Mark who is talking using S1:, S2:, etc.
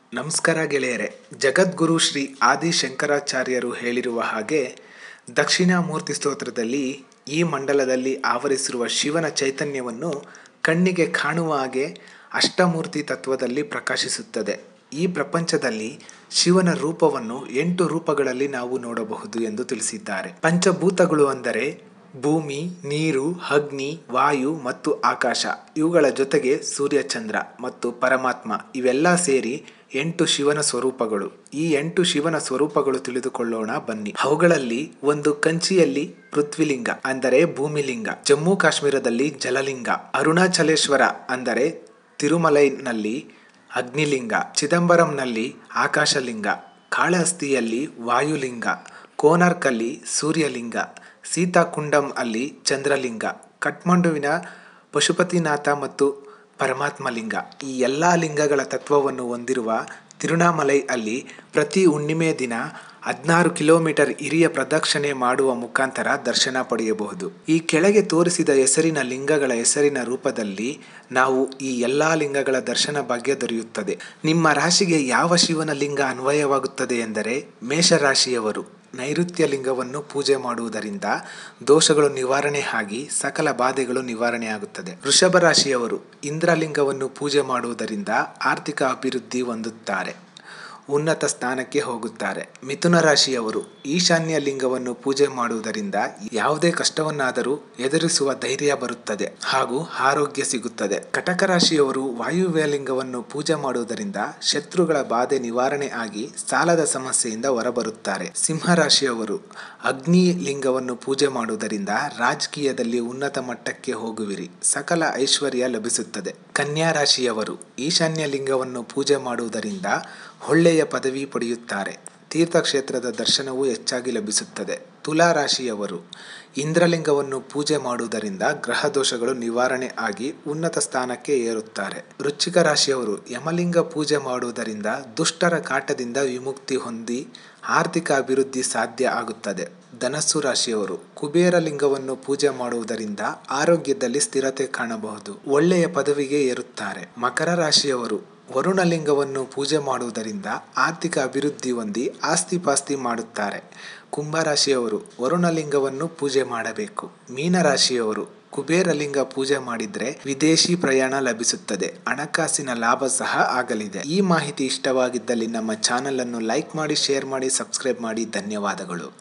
S1: ನಮಸ್ಕಾರ ಗೆಳೆಯರೆ ಜಗದ್ಗುರು ಶ್ರೀ ಆದಿ ಶಂಕರಾಚಾರ್ಯರು ಹೇಳಿರುವ ಹಾಗೆ ದಕ್ಷಿಣಾಮೂರ್ತಿ ಸ್ತೋತ್ರದಲ್ಲಿ ಈ ಮಂಡಲದಲ್ಲಿ ಆವರಿಸಿರುವ ಶಿವನ ಚೈತನ್ಯವನ್ನು ಕಣ್ಣಿಗೆ ಕಾಣುವ ಹಾಗೆ ಅಷ್ಟಮೂರ್ತಿ ತತ್ವದಲ್ಲಿ ಪ್ರಕಾಶಿಸುತ್ತದೆ ಈ ಪ್ರಪಂಚದಲ್ಲಿ ಶಿವನ ರೂಪವನ್ನು ಎಂಟು ರೂಪಗಳಲ್ಲಿ ನಾವು ನೋಡಬಹುದು ಎಂದು ತಿಳಿಸಿದ್ದಾರೆ ಪಂಚಭೂತಗಳು ಅಂದರೆ ಭೂಮಿ ನೀರು ಅಗ್ನಿ ವಾಯು ಮತ್ತು ಆಕಾಶ ಇವುಗಳ ಜೊತೆಗೆ ಸೂರ್ಯಚಂದ್ರ ಮತ್ತು ಪರಮಾತ್ಮ ಇವೆಲ್ಲ ಸೇರಿ ಎಂಟು ಶಿವನ ಸ್ವರೂಪಗಳು ಈ ಎಂಟು ಶಿವನ ಸ್ವರೂಪಗಳು ತಿಳಿದುಕೊಳ್ಳೋಣ ಬನ್ನಿ ಅವುಗಳಲ್ಲಿ ಒಂದು ಕಂಚಿಯಲ್ಲಿ ಪೃಥ್ವಿಲಿಂಗ ಅಂದರೆ ಭೂಮಿಲಿಂಗ ಜಮ್ಮು ಕಾಶ್ಮೀರದಲ್ಲಿ ಜಲಲಿಂಗ ಅರುಣಾಚಲೇಶ್ವರ ಅಂದರೆ ತಿರುಮಲೈನಲ್ಲಿ ಅಗ್ನಿಲಿಂಗ ಚಿದಂಬರಂನಲ್ಲಿ ಆಕಾಶಲಿಂಗ ಕಾಳಹಸ್ತಿಯಲ್ಲಿ ವಾಯುಲಿಂಗ ಕೋನಾರ್ಕಲ್ಲಿ ಸೂರ್ಯಲಿಂಗ ಸೀತಾಕುಂಡಂ ಅಲ್ಲಿ ಚಂದ್ರಲಿಂಗ ಕಠ್ಮಂಡುವಿನ ಪಶುಪತಿನಾಥ ಮತ್ತು ಪರಮಾತ್ಮಲಿಂಗ ಈ ಎಲ್ಲ ಲಿಂಗಗಳ ತತ್ವವನ್ನು ಹೊಂದಿರುವ ತಿರುಣಾಮಲೈ ಅಲ್ಲಿ ಪ್ರತಿ ಹುಣ್ಣಿಮೆ ದಿನ ಹದಿನಾರು ಕಿಲೋಮೀಟರ್ ಹಿರಿಯ ಪ್ರದಕ್ಷಿಣೆ ಮಾಡುವ ಮುಖಾಂತರ ದರ್ಶನ ಪಡೆಯಬಹುದು ಈ ಕೆಳಗೆ ತೋರಿಸಿದ ಹೆಸರಿನ ಲಿಂಗಗಳ ಹೆಸರಿನ ರೂಪದಲ್ಲಿ ನಾವು ಈ ಎಲ್ಲ ಲಿಂಗಗಳ ದರ್ಶನ ಭಾಗ್ಯ ದೊರೆಯುತ್ತದೆ ನಿಮ್ಮ ರಾಶಿಗೆ ಯಾವ ಶಿವನ ಲಿಂಗ ಅನ್ವಯವಾಗುತ್ತದೆ ಎಂದರೆ ಮೇಷರಾಶಿಯವರು ನೈಋತ್ಯ ಲಿಂಗವನ್ನು ಪೂಜೆ ಮಾಡುವುದರಿಂದ ದೋಷಗಳು ನಿವಾರಣೆ ಆಗಿ ಸಕಲ ಬಾಧೆಗಳು ನಿವಾರಣೆ ಆಗುತ್ತದೆ ವೃಷಭ ರಾಶಿಯವರು ಇಂದ್ರಲಿಂಗವನ್ನು ಪೂಜೆ ಮಾಡುವುದರಿಂದ ಆರ್ಥಿಕ ಅಭಿವೃದ್ಧಿ ಹೊಂದುತ್ತಾರೆ ಉನ್ನತ ಸ್ಥಾನಕ್ಕೆ ಹೋಗುತ್ತಾರೆ ಮಿಥುನ ರಾಶಿಯವರು ಈಶಾನ್ಯ ಲಿಂಗವನ್ನು ಪೂಜೆ ಮಾಡುವುದರಿಂದ ಯಾವುದೇ ಕಷ್ಟವನ್ನಾದರೂ ಎದುರಿಸುವ ಧೈರ್ಯ ಬರುತ್ತದೆ ಹಾಗೂ ಆರೋಗ್ಯ ಸಿಗುತ್ತದೆ ಕಟಕ ರಾಶಿಯವರು ವಾಯುವ್ಯ ಲಿಂಗವನ್ನು ಪೂಜೆ ಮಾಡುವುದರಿಂದ ಶತ್ರುಗಳ ಬಾಧೆ ನಿವಾರಣೆ ಆಗಿ ಸಾಲದ ಸಮಸ್ಯೆಯಿಂದ ಹೊರಬರುತ್ತಾರೆ ಸಿಂಹ ರಾಶಿಯವರು ಅಗ್ನಿ ಲಿಂಗವನ್ನು ಪೂಜೆ ಮಾಡುವುದರಿಂದ ರಾಜಕೀಯದಲ್ಲಿ ಉನ್ನತ ಮಟ್ಟಕ್ಕೆ ಹೋಗುವಿರಿ ಸಕಲ ಐಶ್ವರ್ಯ ಲಭಿಸುತ್ತದೆ ಕನ್ಯಾ ರಾಶಿಯವರು ಈಶಾನ್ಯ ಲಿಂಗವನ್ನು ಪೂಜೆ ಮಾಡುವುದರಿಂದ ಒಳ್ಳೆಯ ಪದವಿ ಪಡೆಯುತ್ತಾರೆ ತೀರ್ಥಕ್ಷೇತ್ರದ ದರ್ಶನವೂ ಹೆಚ್ಚಾಗಿ ಲಭಿಸುತ್ತದೆ ತುಲಾ ರಾಶಿಯವರು ಇಂದ್ರಲಿಂಗವನ್ನು ಪೂಜೆ ಮಾಡುವುದರಿಂದ ಗ್ರಹ ದೋಷಗಳು ನಿವಾರಣೆ ಆಗಿ ಉನ್ನತ ಸ್ಥಾನಕ್ಕೆ ಏರುತ್ತಾರೆ ವೃಶ್ಚಿಕ ರಾಶಿಯವರು ಯಮಲಿಂಗ ಪೂಜೆ ಮಾಡುವುದರಿಂದ ದುಷ್ಟರ ಕಾಟದಿಂದ ವಿಮುಕ್ತಿ ಹೊಂದಿ ಆರ್ಥಿಕ ಅಭಿವೃದ್ಧಿ ಸಾಧ್ಯ ಆಗುತ್ತದೆ ಧನಸ್ಸು ರಾಶಿಯವರು ಕುಬೇರ ಲಿಂಗವನ್ನು ಪೂಜೆ ಮಾಡುವುದರಿಂದ ಆರೋಗ್ಯದಲ್ಲಿ ಸ್ಥಿರತೆ ಕಾಣಬಹುದು ಒಳ್ಳೆಯ ಪದವಿಗೆ ಏರುತ್ತಾರೆ ಮಕರ ರಾಶಿಯವರು ವರುಣಲಿಂಗವನ್ನು ಪೂಜೆ ಮಾಡುವುದರಿಂದ ಆರ್ಥಿಕ ಅಭಿವೃದ್ಧಿ ಹೊಂದಿ ಆಸ್ತಿ ಪಾಸ್ತಿ ಮಾಡುತ್ತಾರೆ ಕುಂಭರಾಶಿಯವರು ವರುಣಲಿಂಗವನ್ನು ಪೂಜೆ ಮಾಡಬೇಕು ಮೀನರಾಶಿಯವರು ಕುಬೇರಲಿಂಗ ಪೂಜೆ ಮಾಡಿದ್ರೆ ವಿದೇಶಿ ಪ್ರಯಾಣ ಲಭಿಸುತ್ತದೆ ಹಣಕಾಸಿನ ಲಾಭ ಸಹ ಆಗಲಿದೆ ಈ ಮಾಹಿತಿ ಇಷ್ಟವಾಗಿದ್ದಲ್ಲಿ ನಮ್ಮ ಚಾನಲ್ ಅನ್ನು ಲೈಕ್ ಮಾಡಿ ಶೇರ್ ಮಾಡಿ ಸಬ್ಸ್ಕ್ರೈಬ್ ಮಾಡಿ ಧನ್ಯವಾದಗಳು